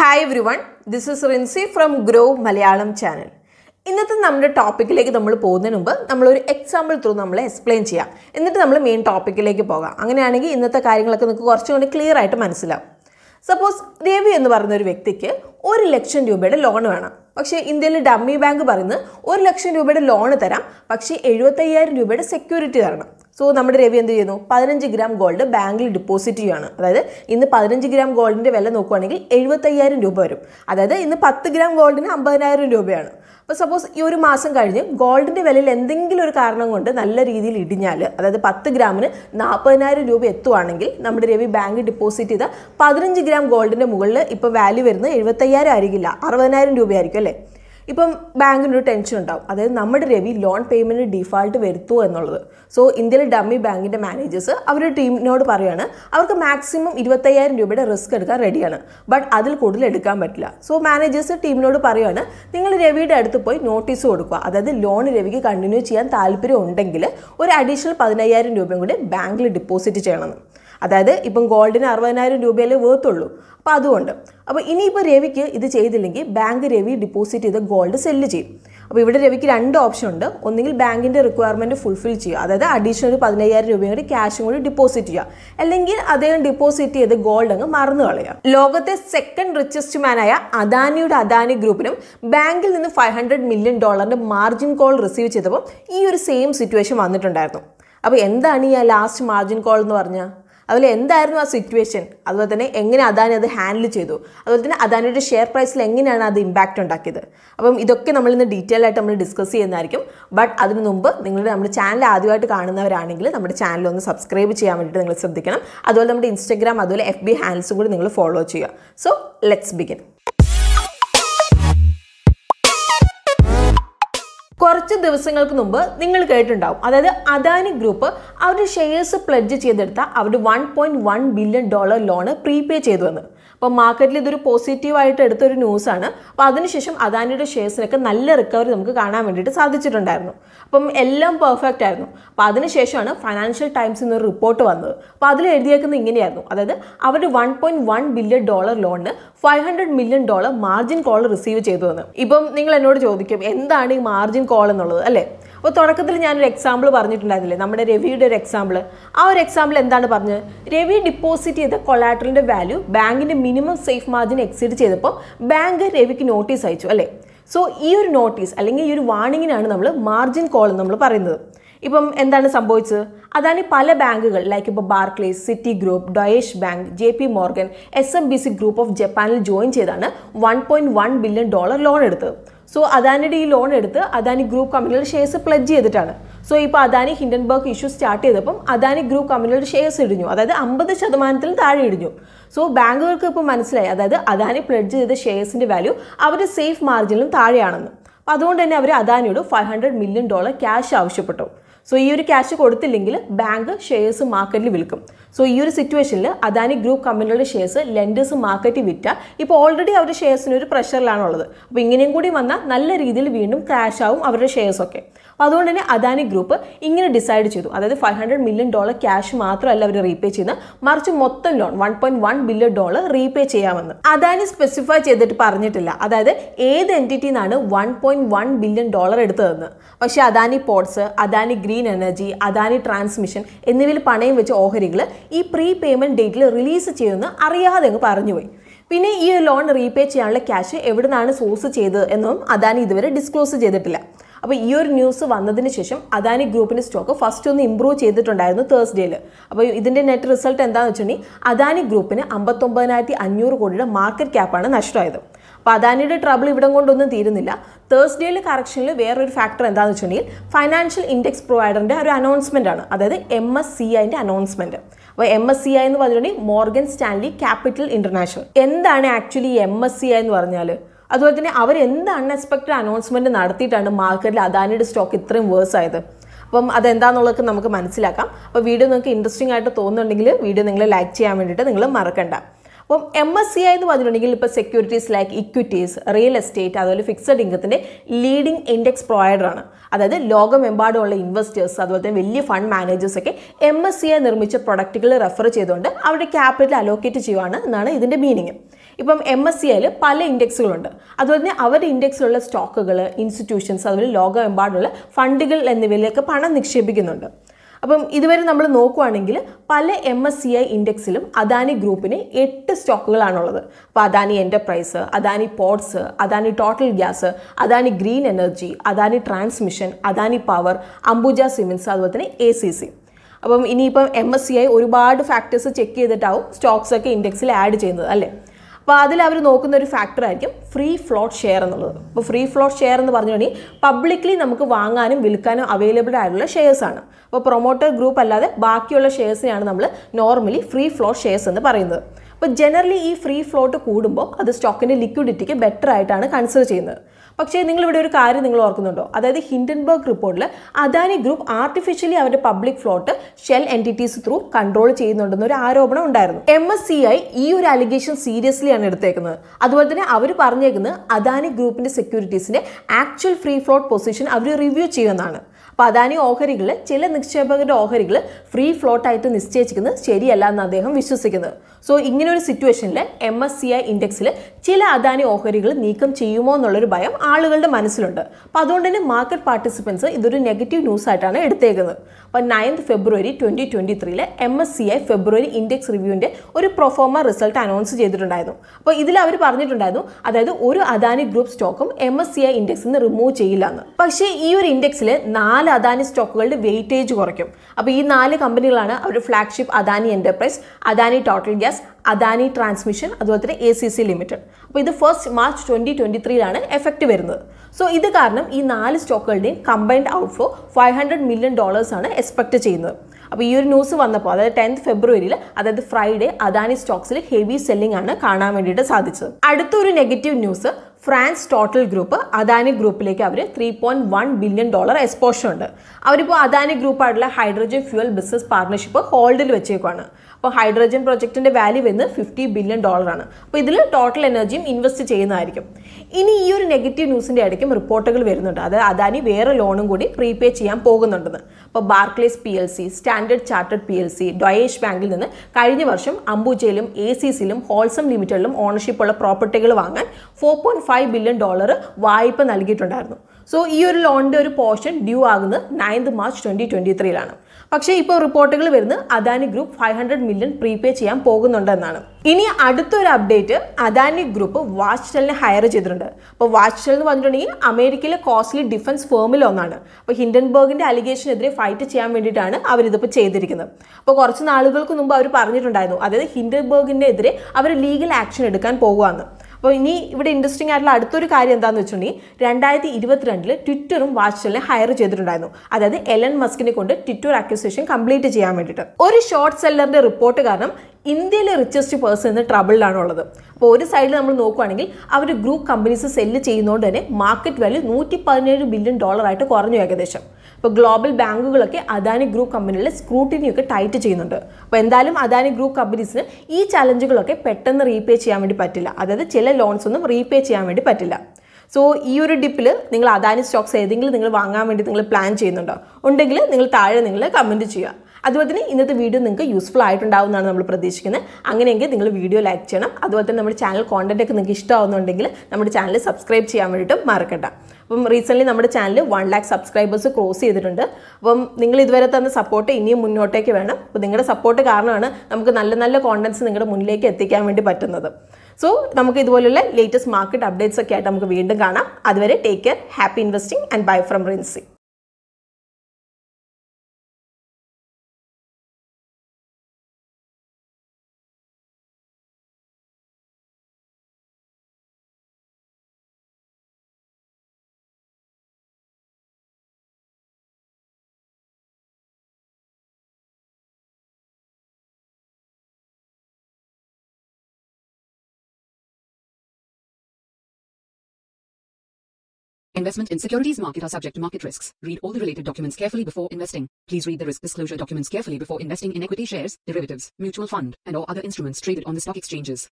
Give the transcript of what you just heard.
Hi everyone this is Rincy from Groww Malayalam channel ഇന്നത്തെ നമ്മുടെ ടോപ്പിക്കിലേക്ക് നമ്മൾ പോകുന്നതിന് മുമ്പ് നമ്മളൊരു എക്സാമ്പിൾ ത്രൂ നമ്മൾ എക്സ്പ്ലെയിൻ ചെയ്യാം എന്നിട്ട് നമ്മൾ മെയിൻ ടോപ്പിക്കിലേക്ക് പോകാം അങ്ങനെയാണെങ്കിൽ ഇന്നത്തെ കാര്യങ്ങളൊക്കെ നിങ്ങൾക്ക് കുറച്ചും കൂടി ക്ലിയർ ആയിട്ട് മനസ്സിലാവും സപ്പോസ് രവി എന്ന് പറയുന്ന ഒരു വ്യക്തിക്ക് ഒരു ലക്ഷം രൂപയുടെ ലോൺ വേണം പക്ഷേ ഇന്ത്യയിൽ ഡമ്മി ബാങ്ക് പറയുന്നത് ഒരു ലക്ഷം രൂപയുടെ ലോൺ തരാം പക്ഷേ എഴുപത്തയ്യായിരം രൂപയുടെ സെക്യൂരിറ്റി തരണം സോ നമ്മുടെ രവി എന്ത് ചെയ്യുന്നു പതിനഞ്ച് ഗ്രാം ഗോൾഡ് ബാങ്കിൽ ഡെപ്പോസിറ്റ് ചെയ്യുകയാണ് അതായത് ഇന്ന് പതിനഞ്ച് ഗ്രാം ഗോൾഡിൻ്റെ വില നോക്കുവാണെങ്കിൽ എഴുപത്തയ്യായിരം രൂപ വരും അതായത് ഇന്ന് പത്ത് ഗ്രാം ഗോൾഡിന് അമ്പതിനായിരം രൂപയാണ് അപ്പോൾ സപ്പോസ് ഈ ഒരു മാസം കഴിഞ്ഞ് ഗോൾഡിൻ്റെ വിലയിൽ എന്തെങ്കിലും ഒരു കാരണം കൊണ്ട് നല്ല രീതിയിൽ ഇടിഞ്ഞാൽ അതായത് പത്ത് ഗ്രാമിന് നാൽപ്പതിനായിരം രൂപ എത്തുവാണെങ്കിൽ നമ്മുടെ രവി ബാങ്കിൽ ഡെപ്പോസിറ്റ് ചെയ്ത പതിനഞ്ച് ഗ്രാം ഗോൾഡിൻ്റെ മുകളിൽ ഇപ്പോൾ വാല്യൂ വരുന്നത് എഴുപത്തയ്യായിരം ആയിരിക്കില്ല അറുപതിനായിരം രൂപയായിരിക്കും അല്ലേ ഇപ്പം ബാങ്കിനൊരു ടെൻഷൻ ഉണ്ടാവും അതായത് നമ്മുടെ രവി ലോൺ പേയ്മെൻറ്റ് ഡിഫാൾട്ട് വരുത്തുമോ എന്നുള്ളത് സോ ഇന്ത്യയിലെ ഡമ്മി ബാങ്കിൻ്റെ മാനേജേഴ്സ് അവരുടെ ടീമിനോട് പറയാണ് അവർക്ക് മാക്സിമം ഇരുപത്തയ്യായിരം രൂപയുടെ റിസ്ക് എടുക്കാൻ റെഡിയാണ് ബട്ട് അതിൽ കൂടുതൽ എടുക്കാൻ പറ്റില്ല സോ മാനേജേഴ്സ് ടീമിനോട് പറയുകയാണ് നിങ്ങൾ രവിയുടെ അടുത്ത് പോയി നോട്ടീസ് കൊടുക്കുക അതായത് ലോൺ രവിക്ക് കണ്ടിന്യൂ ചെയ്യാൻ താല്പര്യം ഉണ്ടെങ്കിൽ ഒരു അഡീഷണൽ പതിനയ്യായിരം രൂപയും കൂടി ബാങ്കിൽ ഡെപ്പോസിറ്റ് ചെയ്യണമെന്ന് അതായത് ഇപ്പം ഗോൾഡിന് അറുപതിനായിരം രൂപയല്ലേ വേർത്തുള്ളൂ അപ്പോൾ അതുകൊണ്ട് അപ്പോൾ ഇനിയിപ്പോൾ രവിക്ക് ഇത് ചെയ്തില്ലെങ്കിൽ ബാങ്ക് രവി ഡെപ്പോസിറ്റ് ചെയ്ത ഗോൾഡ് സെല്ല് ചെയ്യും അപ്പോൾ ഇവിടെ രവിക്ക് രണ്ട് ഓപ്ഷൻ ഉണ്ട് ഒന്നുകിൽ ബാങ്കിൻ്റെ റിക്വയർമെൻറ്റ് ഫുൾഫിൽ ചെയ്യുക അതായത് അഡീഷണൽ ഒരു പതിനയ്യായിരം രൂപയും കൂടി ക്യാഷും കൂടി ഡെപ്പോസിറ്റ് ചെയ്യുക അല്ലെങ്കിൽ അദ്ദേഹം ഡെപ്പോസിറ്റ് ചെയ്ത് ഗോൾഡ് അങ്ങ് മറന്നു കളയുക ലോകത്തെ സെക്കൻഡ് റിച്ചസ്റ്റ് മാനായ അദാനിയുടെ അദാനി ഗ്രൂപ്പിനും ബാങ്കിൽ നിന്ന് ഫൈവ് ഹൺഡ്രഡ് മില്യൺ ഡോളറിൻ്റെ മാർജിൻ കോൾ റിസീവ് ചെയ്തപ്പോൾ ഈ ഒരു സെയിം സിറ്റുവേഷൻ വന്നിട്ടുണ്ടായിരുന്നു അപ്പോൾ എന്താണ് ഈ ലാസ്റ്റ് മാർജിൻ കോൾ എന്ന് പറഞ്ഞാൽ അതുപോലെ എന്തായിരുന്നു ആ സിറ്റുവേഷൻ അതുപോലെ തന്നെ എങ്ങനെ അദാനി അത് ഹാൻഡിൽ ചെയ്തു അതുപോലെ തന്നെ അദാനിയുടെ ഷെയർ പ്രൈസിൽ എങ്ങനെയാണ് അത് ഇമ്പാക്റ്റ് ഉണ്ടാക്കിയത് അപ്പം ഇതൊക്കെ നമ്മൾ ഇന്ന് ഡീറ്റെയിൽ ആയിട്ട് നമ്മൾ ഡിസ്കസ് ചെയ്യുന്നതായിരിക്കും ബട്ട് അതിന് മുമ്പ് നിങ്ങൾ നമ്മുടെ ചാനൽ ആദ്യമായിട്ട് കാണുന്നവരാണെങ്കിൽ നമ്മുടെ ചാനൽ ഒന്ന് സബ്സ്ക്രൈബ് ചെയ്യാൻ വേണ്ടിയിട്ട് നിങ്ങൾ ശ്രദ്ധിക്കണം അതുപോലെ നമ്മുടെ ഇൻസ്റ്റഗ്രാം അതുപോലെ എഫ് ബി ഹാൻഡ്സും കൂടി നിങ്ങൾ ഫോളോ ചെയ്യുക സോ ലെറ്റ്സ് ബിഗിൻ കുറച്ച് ദിവസങ്ങൾക്ക് മുമ്പ് നിങ്ങൾ കേട്ടിട്ടുണ്ടാവും അതായത് അദാനി ഗ്രൂപ്പ് അവരുടെ ഷെയർസ് പ്ലഡ്ജ് ചെയ്തെടുത്ത അവരുടെ one point one billion dollar loan prepay ചെയ്തു എന്ന് അപ്പോൾ മാർക്കറ്റിൽ ഇതൊരു പോസിറ്റീവായിട്ട് എടുത്തൊരു ന്യൂസാണ് അപ്പോൾ അതിനുശേഷം അദാനിയുടെ ഷെയർസിനൊക്കെ നല്ല റിക്കവറി നമുക്ക് കാണാൻ വേണ്ടിയിട്ട് സാധിച്ചിട്ടുണ്ടായിരുന്നു അപ്പം എല്ലാം പെർഫെക്റ്റ് ആയിരുന്നു അപ്പോൾ അതിനുശേഷമാണ് ഫൈനാൻഷ്യൽ ടൈംസിൽ നിന്ന് ഒരു റിപ്പോർട്ട് വന്നത് അപ്പോൾ അതിൽ എഴുതിയേക്കുന്നത് ഇങ്ങനെയായിരുന്നു അതായത് അവരുടെ one point one billion dollar ലോണിന് five hundred million dollar margin call receive ചെയ്തു എന്ന് ഇപ്പം നിങ്ങൾ എന്നോട് ചോദിക്കും എന്താണ് ഈ മാർജിൻ കോൾ എന്നുള്ളത് അല്ലേ അപ്പോൾ തുടക്കത്തിൽ ഞാനൊരു എക്സാമ്പിൾ പറഞ്ഞിട്ടുണ്ടായിരുന്നില്ലേ നമ്മുടെ രവിയുടെ ഒരു എക്സാമ്പിൾ ആ ഒരു എക്സാമ്പിൾ എന്താണ് പറഞ്ഞത് രവി ഡിപ്പോസിറ്റ് ചെയ്ത കൊളാറ്ററിൻ്റെ വാല്യൂ ബാങ്കിൻ്റെ മിനിമം സേഫ് മാർജിൻ എക്സീഡ് ചെയ്തപ്പോൾ ബാങ്ക് രവിക്ക് നോട്ടീസ് അയച്ചു അല്ലേ സോ ഈ ഒരു നോട്ടീസ് അല്ലെങ്കിൽ ഈ ഒരു വാണിങ്ങിനാണ് നമ്മൾ മാർജിൻ കോൾ എന്ന് നമ്മൾ പറയുന്നത് ഇപ്പം എന്താണ് സംഭവിച്ചത് അതാണ് പല ബാങ്കുകൾ ലൈക്ക് ഇപ്പോൾ Barclays Citigroup Deutsche Bank J P Morgan S M B C group of ജപ്പാനിൽ ജോയിൻ ചെയ്താണ് one point one billion dollar loan എടുത്തത് സോ അദാനിയുടെ ഈ ലോൺ എടുത്ത് അദാനി ഗ്രൂപ്പ് കമ്പനിയുടെ ഷെയർസ് പ്ലഡ്ജ് ചെയ്തിട്ടാണ് സോ ഇപ്പോൾ അദാനി ഹിൻഡൻബർഗ് ഇഷ്യൂ സ്റ്റാർട്ട് ചെയ്തപ്പം അദാനി ഗ്രൂപ്പ് കമ്പനിയുടെ ഷെയർസ് ഇടിഞ്ഞു അതായത് അമ്പത് ശതമാനത്തിൽ താഴെ ഇടിഞ്ഞു സോ ബാങ്കുകൾക്ക് ഇപ്പോൾ മനസ്സിലായി അതായത് അദാനി പ്ലഡ്ജ് ചെയ്ത ഷെയർസിൻ്റെ വാല്യൂ അവരുടെ സേഫ് മാർജിനിലും താഴെയാണെന്ന് അപ്പോൾ അതുകൊണ്ട് തന്നെ അവർ അദാനിയോട് five hundred million dollar cash ആവശ്യപ്പെട്ടു സോ ഈ ഒരു ക്യാഷ് കൊടുത്തില്ലെങ്കിൽ ബാങ്ക് ഷെയർസ് മാർക്കറ്റിൽ വിൽക്കും സോ ഈ ഒരു സിറ്റുവേഷനിൽ അദാനി ഗ്രൂപ്പ് കമ്പനികളുടെ ഷെയർസ് ലെൻഡേഴ്സ് മാർക്കറ്റിൽ വിറ്റാൽ ഇപ്പോൾ ഓൾറെഡി അവരുടെ ഷെയർസിന് ഒരു പ്രഷറിലാണുള്ളത് അപ്പോൾ ഇങ്ങനെയും കൂടി വന്നാൽ നല്ല രീതിയിൽ വീണ്ടും ക്രാഷ് ആവും അവരുടെ ഷെയർസ് ഒക്കെ അപ്പോൾ അതുകൊണ്ട് തന്നെ അദാനി ഗ്രൂപ്പ് ഇങ്ങനെ ഡിസൈഡ് ചെയ്തു അതായത് five hundred million dollar cash മാത്രമല്ല അവർ റീപേ ചെയ്യുന്നത് മറിച്ച് മൊത്തം loan one point one billion dollar repay ചെയ്യാമെന്ന് അദാനി സ്പെസിഫൈ ചെയ്തിട്ട് പറഞ്ഞിട്ടില്ല അതായത് ഏത് എൻറ്റിറ്റിയിൽ നിന്നാണ് one point one billion dollar എടുത്തതെന്ന് പക്ഷേ Adani ports Adani green energy Adani transmission എന്നിവയിൽ പണയം വെച്ച ഓഹരികൾ ഈ പ്രീ പേയ്മെന്റ് ഡേറ്റിൽ റിലീസ് ചെയ്യുമെന്ന് അറിയാതെ അങ്ങ് പറഞ്ഞുപോയി പിന്നെ ഈ ലോൺ റീപേ ചെയ്യാനുള്ള ക്യാഷ് എവിടെ നിന്നാണ് സോഴ്സ് ചെയ്തത് എന്നും അദാനി ഇതുവരെ ഡിസ്ക്ലോസ് ചെയ്തിട്ടില്ല അപ്പോൾ ഈ ഒരു ന്യൂസ് വന്നതിന് ശേഷം അദാനി ഗ്രൂപ്പിൻ്റെ സ്റ്റോക്ക് ഫസ്റ്റ് ഒന്ന് ഇമ്പ്രൂവ് ചെയ്തിട്ടുണ്ടായിരുന്നു തേഴ്സ്ഡേയിൽ അപ്പോൾ ഇതിൻ്റെ നെറ്റ് റിസൾട്ട് എന്താണെന്ന് വെച്ചിട്ടുണ്ടെങ്കിൽ അദാനി ഗ്രൂപ്പിന് അമ്പത്തൊമ്പതിനായിരത്തി അഞ്ഞൂറ് കോടിയുടെ മാർക്കറ്റ് ക്യാപ്പാണ് നഷ്ടമായത് അപ്പോൾ അദാനിയുടെ ട്രബിൾ ഇവിടം കൊണ്ടൊന്നും തീരുന്നില്ല തേഴ്സ്ഡേയിലെ കറക്ഷനിൽ വേറൊരു ഫാക്ടർ എന്താണെന്ന് വെച്ചിട്ടുണ്ടെങ്കിൽ ഫൈനാൻഷ്യൽ ഇൻഡെക്സ് പ്രൊവൈഡറിൻ്റെ ഒരു അനൗൺസ്മെൻ്റ് ആണ് അതായത് എം എസ് സി ഐൻ്റെ അനൗൺസ്മെൻറ്റ് അപ്പോൾ എം എസ് സി ഐ എന്ന് പറഞ്ഞിട്ടുണ്ടെങ്കിൽ മോർഗൻ സ്റ്റാൻലി ക്യാപിറ്റൽ ഇന്റർനാഷണൽ എന്താണ് actually M S C I എന്ന് പറഞ്ഞാൽ അതുപോലെ തന്നെ അവർ എന്ത് അൺഎക്സ്പെക്റ്റഡ് അനൗൺസ്മെന്റ് നടത്തിയിട്ടാണ് മാർക്കറ്റിൽ അദാനിയുടെ സ്റ്റോക്ക് ഇത്രയും വേഴ്സ് ആയത് അപ്പം അതെന്താണെന്നുള്ളതൊക്കെ നമുക്ക് മനസ്സിലാക്കാം അപ്പോൾ വീഡിയോ നിങ്ങൾക്ക് ഇൻട്രസ്റ്റിംഗ് ആയിട്ട് തോന്നുന്നുണ്ടെങ്കിൽ വീഡിയോ നിങ്ങൾ ലൈക്ക് ചെയ്യാൻ വേണ്ടിയിട്ട് നിങ്ങൾ മറക്കണ്ട അപ്പം എം എസ് സി ഐ എന്ന് പറഞ്ഞിട്ടുണ്ടെങ്കിൽ ഇപ്പോൾ securities like equities real estate അതുപോലെ ഫിക്സഡ് ഇൻകത്തിൻ്റെ ലീഡിംഗ് ഇൻഡെക്സ് പ്രൊവൈഡറാണ് അതായത് ലോകമെമ്പാടുമുള്ള ഇൻവെസ്റ്റേഴ്സ് അതുപോലെ തന്നെ വലിയ ഫണ്ട് മാനേജേഴ്സ് ഒക്കെ എം എസ് സി ഐ നിർമ്മിച്ച പ്രൊഡക്റ്റുകൾ റെഫർ ചെയ്തുകൊണ്ട് അവരുടെ ക്യാപിറ്റൽ അലോക്കേറ്റ് ചെയ്യുവാണ് എന്നാണ് ഇതിൻ്റെ മീനിങ് ഇപ്പം എം എസ് സി ഐയിൽ പല ഇൻഡെക്സുകളുണ്ട് അതുപോലെ തന്നെ അവരുടെ ഇൻഡെക്സിലുള്ള സ്റ്റോക്കുകൾ ഇൻസ്റ്റിറ്റ്യൂഷൻസ് അതുപോലെ ലോകമെമ്പാടുള്ള ഫണ്ടുകൾ എന്നിവയിലേക്ക് പണം നിക്ഷേപിക്കുന്നുണ്ട് അപ്പം ഇതുവരെ നമ്മൾ നോക്കുവാണെങ്കിൽ പല എം എസ് സി ഐ ഇൻഡെക്സിലും അദാനി ഗ്രൂപ്പിന് എട്ട് സ്റ്റോക്കുകളാണുള്ളത് അപ്പോൾ Adani enterprise Adani ports Adani total gas Adani green energy Adani transmission Adani power Ambuja cements അതുപോലെ തന്നെ എ സി സി അപ്പം ഇനിയിപ്പം എം എസ് സി ഐ ഒരുപാട് ഫാക്ടേഴ്സ് ചെക്ക് ചെയ്തിട്ടാവും സ്റ്റോക്സ് ഒക്കെ ഇൻഡെക്സിൽ ആഡ് ചെയ്യുന്നത് അല്ലേ അപ്പോൾ അതിൽ അവർ നോക്കുന്ന ഒരു ഫാക്ടർ ആയിരിക്കും ഫ്രീ ഫ്ലോട്ട് ഷെയർ എന്നുള്ളത് അപ്പോൾ ഫ്രീ ഫ്ലോട്ട് ഷെയർ എന്ന് പറഞ്ഞിട്ടുണ്ടെങ്കിൽ പബ്ലിക്കലി നമുക്ക് വാങ്ങാനും വിൽക്കാനും അവൈലബിൾ ആയിട്ടുള്ള ഷെയർസ് ആണ് അപ്പോൾ പ്രൊമോട്ടർ ഗ്രൂപ്പ് അല്ലാതെ ബാക്കിയുള്ള ഷെയർസിനെയാണ് നമ്മൾ നോർമലി ഫ്രീ ഫ്ലോട്ട് ഷെയർസ് എന്ന് പറയുന്നത് അപ്പോൾ ജനറലി ഈ ഫ്രീ ഫ്ലോട്ട് കൂടുമ്പോൾ അത് സ്റ്റോക്കിൻ്റെ ലിക്വിഡിറ്റിക്ക് ബെറ്റർ ആയിട്ടാണ് കൺസിഡർ ചെയ്യുന്നത് പക്ഷേ നിങ്ങൾ ഇവിടെ ഒരു കാര്യം നിങ്ങൾ ഓർക്കുന്നുണ്ടോ അതായത് ഹിൻഡൻബർഗ് റിപ്പോർട്ടിൽ അദാനി ഗ്രൂപ്പ് ആർട്ടിഫിഷ്യലി അവരുടെ public float shell entities through control ചെയ്യുന്നുണ്ടെന്ന് ഒരു ആരോപണം ഉണ്ടായിരുന്നു എം എസ് സി ഐ ഈ ഒരു അലിഗേഷൻ സീരിയസ്ലി ആണ് എടുത്തേക്കുന്നത് അതുപോലെ തന്നെ അവർ പറഞ്ഞേക്കുന്നത് അദാനി ഗ്രൂപ്പിന്റെ സെക്യൂരിറ്റീസിന്റെ ആക്ച്വൽ ഫ്രീ ഫ്ലോട്ട് പൊസിഷൻ അവർ റിവ്യൂ ചെയ്യുമെന്നാണ് അപ്പോൾ അദാനി ഓഹരികൾ ചില നിക്ഷേപകരുടെ ഓഹരികൾ ഫ്രീ ഫ്ലോട്ട് ആയിട്ട് നിശ്ചയിച്ചിരിക്കുന്നത് ശരിയല്ല എന്ന് അദ്ദേഹം വിശ്വസിക്കുന്നത് സോ ഇങ്ങനെ ഒരു സിറ്റുവേഷനിൽ എം എസ് സി ഐ ഇൻഡെക്സിൽ ചില അദാനി ഓഹരികൾ നീക്കം ചെയ്യുമോ എന്നുള്ളൊരു ഭയം ആളുകളുടെ മനസ്സിലുണ്ട് അപ്പോൾ അതുകൊണ്ട് തന്നെ മാർക്കറ്റ് പാർട്ടിസിപ്പൻസ് ഇതൊരു നെഗറ്റീവ് ന്യൂസ് ആയിട്ടാണ് എടുത്തേക്കുന്നത് അപ്പോൾ നയൻത് ഫെബ്രുവരി ട്വൻറ്റി ട്വൻറ്റി ത്രീയിൽ M S C I February index റിവ്യൂവിൻ്റെ ഒരു പ്രൊഫോമ റിസൾട്ട് അനൗൺസ് ചെയ്തിട്ടുണ്ടായിരുന്നു അപ്പോൾ ഇതിൽ അവർ പറഞ്ഞിട്ടുണ്ടായിരുന്നു അതായത് ഒരു അദാനി ഗ്രൂപ്പ് സ്റ്റോക്കും എം എസ് സി ഐ ഇൻഡെക്സിൽ നിന്ന് റിമൂവ് ചെയ്യില്ല എന്ന് പക്ഷേ ഈ ഒരു ഇൻഡെക്സിൽ നാല് അദാനി സ്റ്റോക്കുകളുടെ വെയിറ്റേജ് കുറയ്ക്കും അപ്പോൾ ഈ നാല് കമ്പനികളാണ് അവരുടെ flagship Adani enterprise Adani total gas Adani transmission അതുപോലെ തന്നെ എ സി സി ലിമിറ്റഡ് അപ്പോൾ ഇത് ഫസ്റ്റ് മാർച്ച് ട്വൻറ്റി ട്വൻറ്റി ത്രീയിലാണ് എഫക്റ്റ് വരുന്നത് സോ ഇത് കാരണം ഈ നാല് സ്റ്റോക്കുകളുടെയും combined outflow five hundred million dollars ആണ് എക്സ്പെക്ട് ചെയ്യുന്നത് അപ്പോൾ ഈ ഒരു ന്യൂസ് വന്നപ്പോൾ അതായത് ടെൻത്ത് ഫെബ്രുവരിയിൽ അതായത് ഫ്രൈഡേ അദാനി സ്റ്റോക്സിൽ ഹെവി സെല്ലിംഗ് ആണ് കാണാൻ വേണ്ടിയിട്ട് സാധിച്ചത് അടുത്തൊരു negative news France total group Adani ഗ്രൂപ്പിലേക്ക് അവർ three point one billion dollar exposure ഉണ്ട് അവരിപ്പോൾ അദാനി ഗ്രൂപ്പായിട്ടുള്ള ഹൈഡ്രജൻ ഫ്യൂൽ ബിസിനസ് പാർട്ണർഷിപ്പ് ഹോൾഡിൽ വെച്ചേക്കുവാണ് അപ്പോൾ ഹൈഡ്രജൻ പ്രൊജക്ടിന്റെ വാല്യൂ വരുന്നത് ഫിഫ്റ്റി ബില്യൺ ഡോളറാണ് അപ്പോൾ ഇതിൽ ടോട്ടൽ എനർജിയും ഇൻവെസ്റ്റ് ചെയ്യുന്നതായിരിക്കും ഇനി ഈ ഒരു നെഗറ്റീവ് ന്യൂസിന്റെ ഇടയ്ക്കും റിപ്പോർട്ടുകൾ വരുന്നുണ്ട് അതായത് അദാനി വേറെ ലോണും കൂടി പ്രീപേ ചെയ്യാൻ പോകുന്നുണ്ടെന്ന് അപ്പോൾ Barclays P L C Standard Chartered P L C Deutsche ബാങ്കിൽ നിന്ന് കഴിഞ്ഞ വർഷം അംബുജയിലും എ സി സിയിലും ഹോൾസം ലിമിറ്റഡിലും ഓണർഷിപ്പ് ഉള്ള പ്രോപ്പർട്ടികൾ വാങ്ങാൻ four point five billion dollar വായ്പ നൽകിയിട്ടുണ്ടായിരുന്നു സോ ഈ ഒരു ലോണിന്റെ ഒരു പോർഷൻ ഡ്യൂ ആകുന്നത് നയൻത് മാർച്ച് ട്വന്റി ട്വന്റി ത്രീയിലാണ് പക്ഷേ ഇപ്പോൾ റിപ്പോർട്ടുകൾ വരുന്നത് Adani group five hundred million prepay ചെയ്യാൻ പോകുന്നുണ്ടെന്നാണ് ഇനി അടുത്തൊരു അപ്ഡേറ്റ് അദാനി ഗ്രൂപ്പ് വാച്ച്ടെലിനെ ഹയർ ചെയ്തിട്ടുണ്ട് അപ്പോൾ വാച്ച്ടെൽ എന്ന് പറഞ്ഞിട്ടുണ്ടെങ്കിൽ അമേരിക്കയിലെ കോസ്റ്റ്ലി ഡിഫൻസ് ഫേമിൽ ഒന്നാണ് അപ്പോൾ ഹിൻഡൻബർഗിന്റെ അലിഗേഷനെതിരെ ഫൈറ്റ് ചെയ്യാൻ വേണ്ടിയിട്ടാണ് അവരിതിപ്പോൾ ചെയ്തിരിക്കുന്നത് അപ്പോൾ കുറച്ച് നാളുകൾക്ക് മുമ്പ് അവർ പറഞ്ഞിട്ടുണ്ടായിരുന്നു അതായത് ഹിൻഡൻബർഗിന്റെ എതിരെ അവർ ലീഗൽ ആക്ഷൻ എടുക്കാൻ പോകുകയെന്ന് അപ്പോൾ ഇനി ഇവിടെ ഇൻട്രസ്റ്റിംഗ് ആയിട്ടുള്ള അടുത്തൊരു കാര്യം എന്താണെന്ന് വെച്ചിട്ടുണ്ടെങ്കിൽ രണ്ടായിരത്തി ഇരുപത്തിരണ്ടിൽ ട്വിറ്ററും വാട്സലിനെ ഹയർ ചെയ്തിട്ടുണ്ടായിരുന്നു അതായത് എലൻ മസ്കിനെ കൊണ്ട് ട്വിറ്റർ അക്യൂസേഷൻ കംപ്ലീറ്റ് ചെയ്യാൻ വേണ്ടിയിട്ട് ഒരു ഷോർട്ട് സെല്ലറിന്റെ റിപ്പോർട്ട് കാരണം ഇന്ത്യയിലെ റിച്ചസ്റ്റ് പേഴ്സൺ എന്ന ട്രബിളിലാണ് ഉള്ളത് അപ്പോൾ ഒരു സൈഡിൽ നമ്മൾ നോക്കുവാണെങ്കിൽ അവർ ഗ്രൂപ്പ് കമ്പനീസ് സെല്ല് ചെയ്യുന്നതുകൊണ്ട് തന്നെ മാർക്കറ്റ് വാല്യൂ നൂറ്റി പതിനേഴ് ബില്യൺ ഡോളർ ആയിട്ട് കുറഞ്ഞു ഏകദേശം ഇപ്പോൾ ഗ്ലോബൽ ബാങ്കുകളൊക്കെ അദാനി ഗ്രൂപ്പ് കമ്പനികളിലെ സ്ക്രൂട്ടിനിയൊക്കെ ടൈറ്റ് ചെയ്യുന്നുണ്ട് അപ്പോൾ എന്തായാലും അദാനി ഗ്രൂപ്പ് കമ്പനീസിന് ഈ ചലഞ്ചുകളൊക്കെ പെട്ടെന്ന് റീപേ ചെയ്യാൻ വേണ്ടി പറ്റില്ല അതായത് ചില ലോൺസ് ഒന്നും റീപേ ചെയ്യാൻ വേണ്ടി പറ്റില്ല സോ ഈ ഒരു ഡിപ്പിൽ നിങ്ങൾ അദാനി സ്റ്റോക്സ് ഏതെങ്കിലും നിങ്ങൾ വാങ്ങാൻ വേണ്ടി നിങ്ങൾ പ്ലാൻ ചെയ്യുന്നുണ്ടോ ഉണ്ടെങ്കിൽ നിങ്ങൾ താഴെ നിങ്ങൾ കമൻറ്റ് ചെയ്യുക അതുപോലെ തന്നെ ഇന്നത്തെ വീഡിയോ നിങ്ങൾക്ക് യൂസ്ഫുൾ ആയിട്ടുണ്ടാവുമെന്നാണ് നമ്മൾ പ്രതീക്ഷിക്കുന്നത് അങ്ങനെയെങ്കിൽ നിങ്ങൾ വീഡിയോ ലൈക്ക് ചെയ്യണം അതുപോലെ തന്നെ നമ്മുടെ ചാനൽ കോണ്ടന്റ് ഒക്കെ നിങ്ങൾക്ക് ഇഷ്ടമാവുന്നുണ്ടെങ്കിൽ നമ്മുടെ ചാനൽ സബ്സ്ക്രൈബ് ചെയ്യാൻ വേണ്ടിയിട്ട് മറക്കണ്ട അപ്പം റീസെൻ്റ്ലി നമ്മുടെ channel one lakh subscribers cross ചെയ്തിട്ടുണ്ട് അപ്പം നിങ്ങൾ ഇതുവരെ തന്ന സപ്പോർട്ട് ഇനിയും മുന്നോട്ടേക്ക് വേണം അപ്പോൾ നിങ്ങളുടെ സപ്പോർട്ട് കാരണമാണ് നമുക്ക് നല്ല നല്ല കോണ്ടന്റ്സ് നിങ്ങളുടെ മുന്നിലേക്ക് എത്തിക്കാൻ വേണ്ടി പറ്റുന്നത് സോ നമുക്ക് ഇതുപോലുള്ള ലേറ്റസ്റ്റ് മാർക്കറ്റ് അപ്ഡേറ്റ്സ് ഒക്കെ ആയിട്ട് നമുക്ക് വീണ്ടും കാണാം അതുവരെ take care happy investing and bye from Rinsi Investment in securities market are subject to market risks. Read all the related documents carefully before investing. Please read the risk disclosure documents carefully before investing in equity shares, derivatives, mutual fund, and or other instruments traded on the stock exchanges.